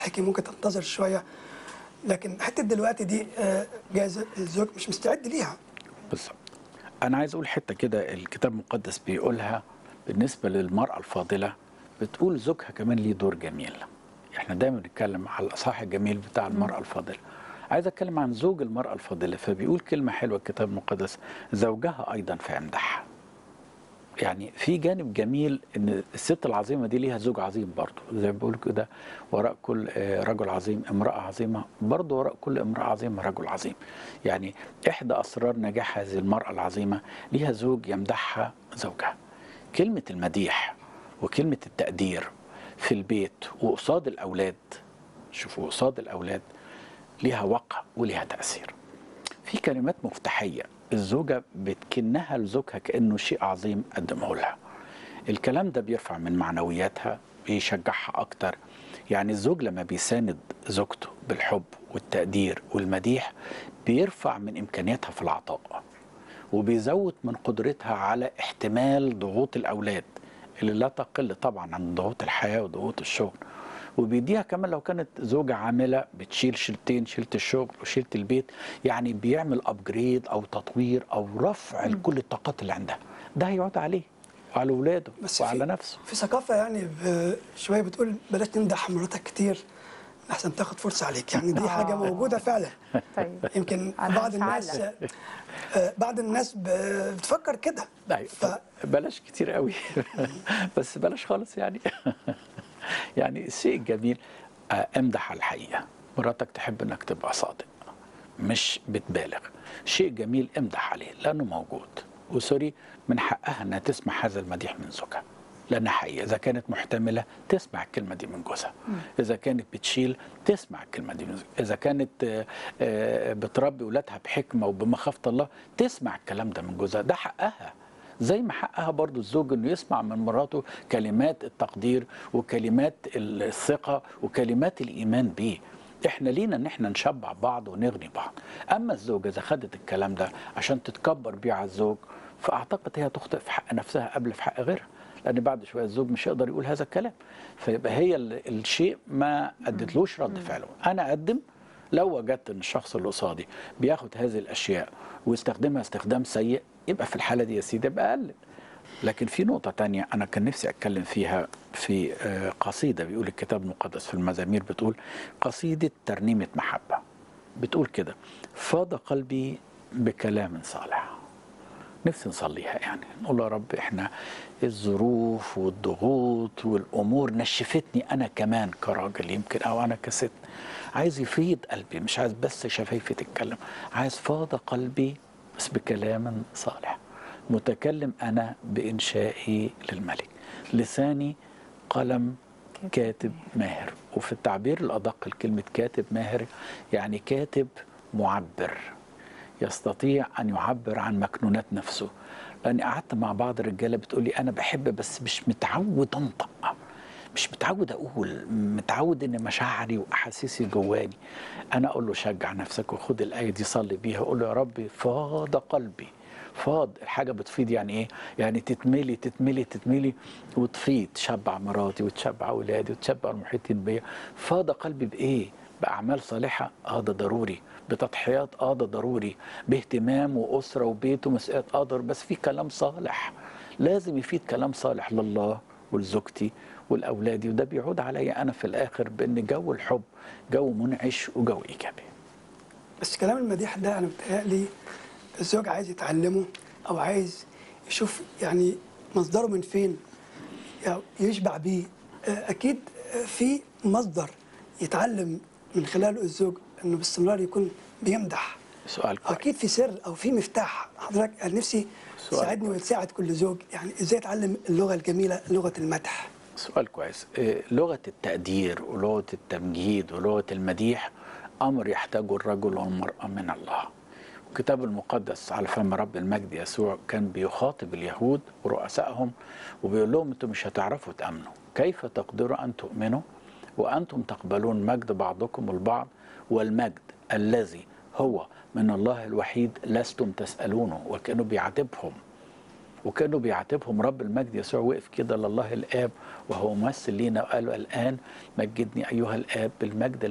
حكي ممكن تنتظر شويه لكن حته دلوقتي دي آه، جايز الزوج مش مستعد ليها بالظبط انا عايز اقول حته كده الكتاب المقدس بيقولها بالنسبه للمراه الفاضله بتقول زوجها كمان ليه دور جميل احنا دايما بنتكلم على الاصحاح الجميل بتاع المراه الفاضله عايز اتكلم عن زوج المراه الفاضله فبيقول كلمه حلوه الكتاب المقدس زوجها ايضا فيمدحها يعني في جانب جميل ان الست العظيمه دي ليها زوج عظيم برضه زي ما بيقولوا كده وراء كل آه، رجل عظيم امراه عظيمه برضه وراء كل امراه عظيمه رجل عظيم يعني احدى اسرار نجاح هذه المراه العظيمه ليها زوج يمدحها زوجها كلمه المديح وكلمه التقدير في البيت وقصاد الاولاد شوفوا قصاد الاولاد ليها وقع وليها تاثير في كلمات مفتاحية الزوجة بتكنها لزوجها كأنه شيء عظيم قدمه لها الكلام ده بيرفع من معنوياتها بيشجعها أكتر يعني الزوج لما بيساند زوجته بالحب والتقدير والمديح بيرفع من إمكانياتها في العطاء وبيزود من قدرتها على احتمال ضغوط الأولاد اللي لا تقل طبعا عن ضغوط الحياة وضغوط الشغل وبيديها كمان لو كانت زوجة عاملة بتشيل شيلتين شيلت الشغل وشيلت البيت يعني بيعمل ابجريد او تطوير او رفع لكل الطاقات اللي عندها ده هيقعد عليه وعلى اولاده بس وعلى في نفسه في ثقافه يعني ب- شويه بتقول بلاش تمدح مراتك كتير احسن تاخد فرصه عليك يعني دي حاجه موجوده فعلا طيب يمكن أنا بعض مش الناس هعلق. آه، بعض الناس ب- بتفكر كده لا ف- بلاش كتير قوي بس بلاش خالص يعني يعني الشيء الجميل آه، امدح على الحقيقه مراتك تحب انك تبقى صادق مش بتبالغ شيء جميل امدح عليه لانه موجود وسوري من حقها انها تسمع هذا المديح من زوجها لانها حقيقه اذا كانت محتمله تسمع الكلمه دي من جوزها اذا كانت بتشيل تسمع الكلمه دي من زوجها اذا كانت آه، آه، بتربي ولادها بحكمه وبمخافه الله تسمع الكلام ده من جوزها ده حقها زي ما حقها برضو الزوج انه يسمع من مراته كلمات التقدير وكلمات الثقه وكلمات الايمان بيه احنا لينا ان احنا نشبع بعض ونغني بعض اما الزوجه اذا خدت الكلام ده عشان تتكبر بيه على الزوج فاعتقد هي تخطئ في حق نفسها قبل في حق غيرها لان بعد شويه الزوج مش هيقدر يقول هذا الكلام فيبقى هي ال- الشيء ما ادتلوش رد فعله انا اقدم لو وجدت ان الشخص اللي قصادي بياخد هذه الاشياء ويستخدمها استخدام سيء يبقى في الحاله دي يا سيدي ابقى اقلل لكن في نقطة تانية أنا كان نفسي أتكلم فيها في آه، قصيدة بيقول الكتاب المقدس في المزامير بتقول قصيدة ترنيمة محبة بتقول كده فاض قلبي بكلام صالح نفسي نصليها يعني نقول يا رب احنا الظروف والضغوط والامور نشفتني انا كمان كراجل يمكن او انا كست عايز يفيض قلبي مش عايز بس شفايفي تتكلم عايز فاض قلبي بس بكلام صالح متكلم انا بانشائي للملك لساني قلم كاتب ماهر وفي التعبير الادق الكلمه كاتب ماهر يعني كاتب معبر يستطيع ان يعبر عن مكنونات نفسه لاني قعدت مع بعض الرجاله بتقول لي انا بحب بس مش متعود انطق مش متعود اقول متعود ان مشاعري واحاسيسي جواني انا اقول له شجع نفسك وخد الايه دي صلي بيها اقول له يا ربي فاض قلبي فاض الحاجه بتفيض يعني ايه يعني تتملي تتملي تتملي وتفيض تشبع مراتي وتشبع اولادي وتشبع المحيطين بيا فاض قلبي بايه باعمال صالحه اه ده ضروري بتضحيات اه ده ضروري باهتمام واسره وبيت ومسؤوليات اه ضروري بس في كلام صالح لازم يفيد كلام صالح لله ولزوجتي ولاولادي وده بيعود عليا انا في الاخر بان جو الحب جو منعش وجو ايجابي بس كلام المديح ده انا متهيألي الزوج عايز يتعلمه او عايز يشوف يعني مصدره من فين يعني يشبع بيه آه، اكيد آه، في مصدر يتعلم من خلاله الزوج انه باستمرار يكون بيمدح سؤال كويس اكيد في سر او في مفتاح حضرتك انا نفسي سؤال تساعدني كويس. وتساعد كل زوج يعني ازاي يتعلم اللغه الجميله لغه المدح سؤال كويس إيه، لغة التقدير ولغة التمجيد ولغة المديح أمر يحتاجه الرجل والمرأة من الله الكتاب المقدس على فم رب المجد يسوع كان بيخاطب اليهود ورؤسائهم وبيقول لهم انتم مش هتعرفوا تأمنوا كيف تقدروا أن تؤمنوا وأنتم تقبلون مجد بعضكم البعض والمجد الذي هو من الله الوحيد لستم تسألونه وكأنه بيعاتبهم وكانوا بيعاتبهم رب المجد يسوع وقف كده لله الاب وهو ممثل لينا وقال له الان مجدني ايها الاب بالمجد